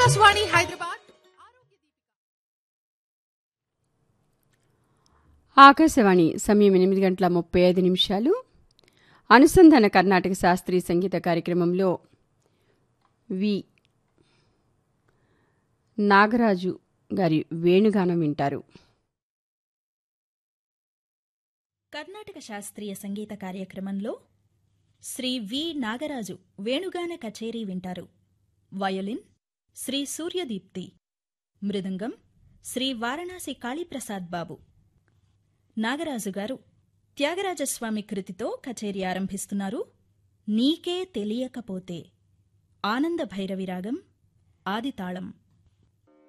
ఆకాశవాణి హైదరాబాద్ ఆకాశవాణి సమయం ఎనిమిది గంటల ముప్పై ఐదు నిమిషాలు అనుసంధాన కర్ణాటక శాస్త్రీయ సంగీత కార్యక్రమంలో వి నాగరాజు గారి వేణుగానం వింటారు కర్ణాటక శాస్త్రీయ సంగీత కార్యక్రమంలో శ్రీ వి నాగరాజు వేణుగాన కచేరీ వింటారు వయోలిన్ శ్రీ సూర్యదీప్తి మృదంగం శ్రీ వారణాసి కాళీప్రసాద్ బాబు నాగరాజు గారు త్యాగరాజస్వామి కృతితో కచేరీ ఆరంభిస్తున్నారు నీకే తెలియకపోతే ఆనంద భైరవిరాగం ఆదితాళం